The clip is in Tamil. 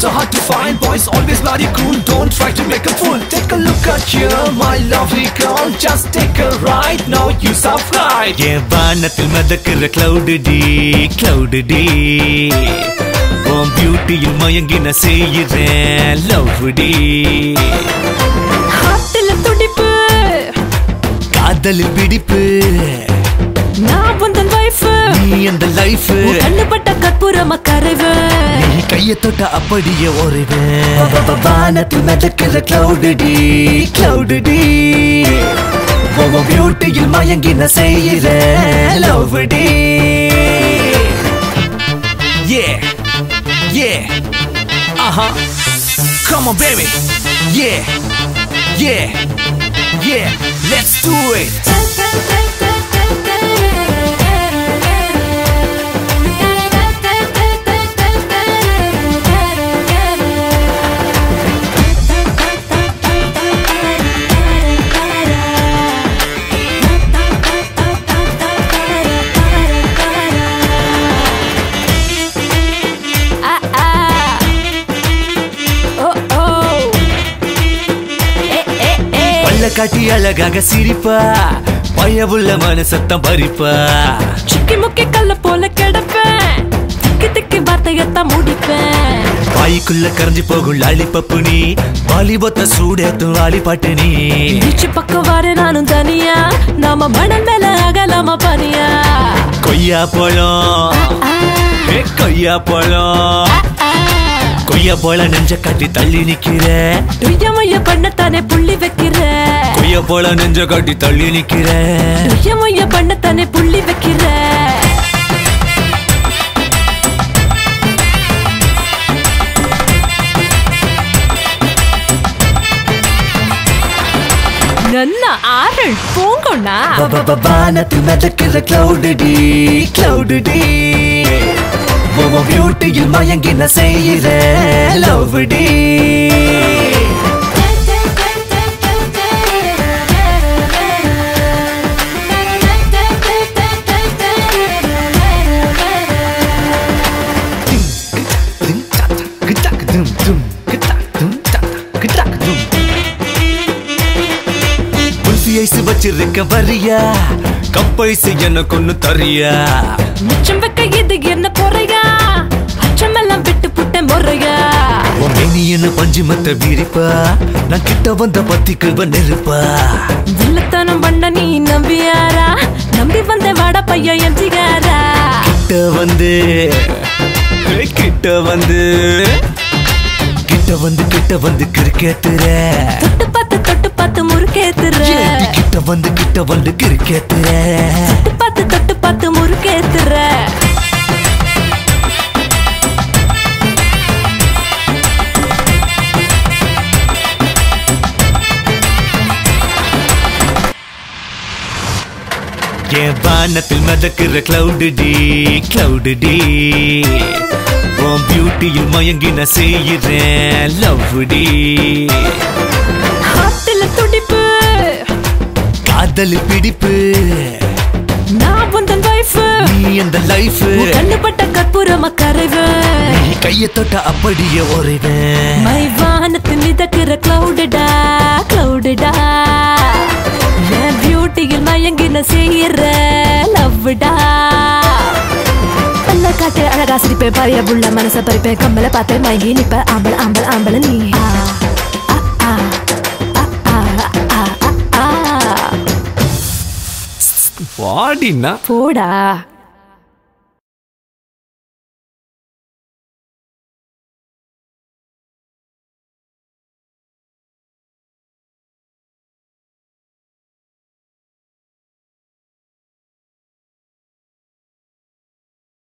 so hard to find. Boys always bloody cool. Don't try to make a fool. Take a look at you, my lovely girl. Just take a ride. Now you subscribe. என் வானத்தில் மிதக்கிற கிளவுடு டி கிளவுடு டி உன் பியூட்டியில் மயங்கின செய்கிறேன் லவ் டி ஹார்ட்ல துடிப்பு காதலில் பிடிப்பு நான் உந்தன் வைஃப் நீ அந்த லைஃப் கண்ணுப்பட்ட கற்பூரமா கரைவு நீ கைய தொட்ட அப்படியே ஒருவேன் வானத்தில் மிதக்கிற கிளவுடு டி கிளவுடு டி உன் பியூட்டியில் மயங்கின செய்கிறேன் லவ் டி Yeah, yeah, uh-huh. Come on, baby. Yeah, yeah, yeah. Let's do it. ஆ, ஆ. ஓ, ஓ. ஏ, ஏ, ஏ. பல்ல காட்டி அழகாக சிரிப்பா பயவுள்ள மனசத்தம் பறிப்பா சிக்கி முக்கி கல்ல போல கிடப்பேன் திக்கி திக்கி வார்த்தையத்தான் முடிப்பேன் வாய்க்குள்ள கரைஞ்சு போகும் லாலிபப்பு நீ வாலிபத்த சூடேத்தும் வாலிபாட்டு நீ பீச்சு பக்கம் வர நானும் தனியா நாம மணல் மேல அகலாம பனியா கொய்யா பழம் ஏ, கொய்யா பழம் கொய்யா பழம் நெஞ்ச காட்டி தள்ளி நிக்கிற துய்யமைய பண்ணத்தானே புள்ளி வைக்கிற கொய்யா பழம் நெஞ்ச காட்டி தள்ளி நிக்கிற துய்யமைய பண்ணத்தானே புள்ளி வைக்கிற ನನ್ನ ಆರಳ್ ಪೋಂಗೋಣ வ- வ- வ- வானத்தில் மிதக்கிற கிளவுடு டி கிளவுடு டி உன் பியூட்டியில் மயங்கின செய்கிற லவ் டி குல்ஃபி ஐஸ் வச்சிருக்க வரியா கப்பைஸ் எனக்கு ஒண்ணு தரியா மிச்சம் வைக்க இது என்ன குறையா அச்சமெல்லாம் விட்டு புட்ட முறையா உன் மேனியன பஞ்சுமத்த விரிப்பா நான் கிட்ட வந்த பத்திக்குவ நெருப்பா வில்லத்தனம் பண்ண நீ நம்பியாரா நம்பி வந்த வாட பையன் எஞ்சிகாரா கிட்ட வந்து ஏய், கிட்ட வந்து கிட்ட வந்து கிட்ட வந்து கிரிக்கெத்துற தொட்டு பார்த்து தொட்டு பார்த்து முறுக்கேத்துற ஏண்டி கிட்ட வந்து கிட்ட வந்து கிரிக்கெத்துற தொட்டு பார்த்து தொட்டு பார்த்து முறுக்கேத்துற என் வானத்தில் மிதக்கிற கிளவுடு டி கிளவுடு டி உன் பியூட்டியில் மயங்கின செய்கிறேன் லவ் டி ஹார்ட்ல துடிப்பு காதலில் பிடிப்பு நான் உந்தன் வைஃப் நீ அந்த லைஃப் கண்ணுப்பட்ட கற்பூரமா கரைவு நீ கைய தொட்ட அப்படியே ஒருவேன் மை வானத்து மிதக்கிற கிளவுடடா கிளவுடடா என் பியூட்டியில் மயங்கின செய்யற லவ்டா பல்ல காட்டு அழகா சிரிப்பேன் பழைய புள்ள மனச பறிப்பேன் கம்மல பார்த்தேன் மயங்கி நிப்ப ஆம்பள ஆம்பள ஆம்பள நீ ஆ, ஆ, ஆ, ஆ, ஆ, ஆ, ஆ. பாடினா போடா